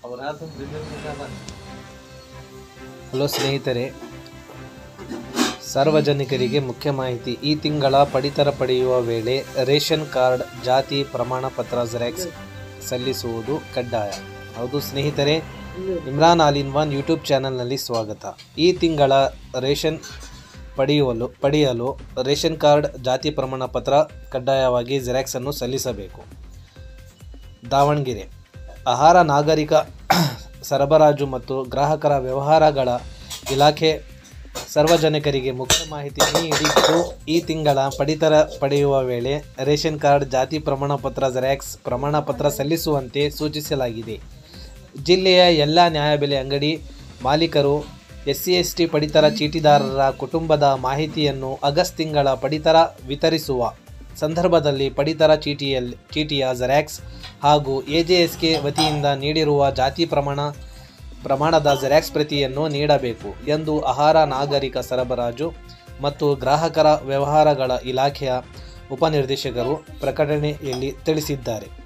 hello ಸ್ನೇಹಿತರೆ ಸಾರ್ವಜನಿಕರಿಗೆ ಮುಖ್ಯ ಮಾಹಿತಿ ಈ ತಿಂಗಳ ಪಡಿತರ ಪಡೆಯುವ ವೇಳೆ ರೇಷನ್ ಕಾರ್ಡ್ ಜಾತಿ ಪ್ರಮಾಣ ಪತ್ರ ಜೆರಾಕ್ಸ್ ಸಲ್ಲಿಸುವುದು ಕಡ್ಡಾಯ ಹೌದು ಸ್ನೇಹಿತರೆ Imran all in one YouTube ಚಾನಲ್ನಲ್ಲಿ ಸ್ವಾಗತ ಈ ತಿಂಗಳ ರೇಷನ್ ಪಡೆಯುವಲು ಪಡೆಯಲು ರೇಷನ್ ಕಾರ್ಡ್ ಜಾತಿ ಪ್ರಮಾಣ ಪತ್ರ ಕಡ್ಡಾಯವಾಗಿ ಜೆರಾಕ್ಸನ್ನು ಸಲ್ಲಿಸಬೇಕು ದಾವಣಗೆರೆ ಆಹಾರ ನಾಗರಿಕ ಸರಬರಾಜು ಮತ್ತು ಗ್ರಾಹಕರ ವ್ಯವಹಾರಗಳ ಇಲಾಖೆ ಸಾರ್ವಜನಿಕರಿಗೆ ಮುಖ್ಯ ಮಾಹಿತಿ ನೀಡಿದ್ದು ಈ ತಿಂಗಳ ಪಡಿತರ ಪಡೆಯುವ ವೇಳೆ ರೇಷನ್ ಕಾರ್ಡ್ ಜಾತಿ ಪ್ರಮಾಣ ಪತ್ರ ಜೆರಾಕ್ಸ್ ಪ್ರಮಾಣ ಪತ್ರ ಸಲ್ಲಿಸುವಂತೆ ಸೂಚಿಸಲಾಗಿದೆ ಜಿಲ್ಲೆಯ ಎಲ್ಲ ನ್ಯಾಯಬೆಲೆ ಅಂಗಡಿ ಮಾಲೀಕರು ಎಸ್ ಸಿ ಎಸ್ ಟಿ ಪಡಿತರ ಚೀಟಿದಾರರ ಕುಟುಂಬದ ಮಾಹಿತಿಯನ್ನು ಆಗಸ್ಟ್ ತಿಂಗಳ ಪಡಿತರ ವಿತರಿಸುವ ಸಂದರ್ಭದಲ್ಲಿ ಪಡಿತರ ಚೀಟಿಯಲ್ಲಿ ಚೀಟಿಯ ಜೆರಾಕ್ಸ್ ಹಾಗೂ ಎಜೆಎಸ್ಕೆ ವತಿಯಿಂದ ನೀಡಿರುವ ಜಾತಿ ಪ್ರಮಾಣ ಪ್ರಮಾಣದ ಜೆರಾಕ್ಸ್ ಪ್ರತಿಯನ್ನು ನೀಡಬೇಕು ಎಂದು ಆಹಾರ ನಾಗರಿಕ ಸರಬರಾಜು ಮತ್ತು ಗ್ರಾಹಕರ ವ್ಯವಹಾರಗಳ ಇಲಾಖೆಯ ಉಪನಿರ್ದೇಶಕರು ಪ್ರಕಟಣೆಯಲ್ಲಿ ತಿಳಿಸಿದ್ದಾರೆ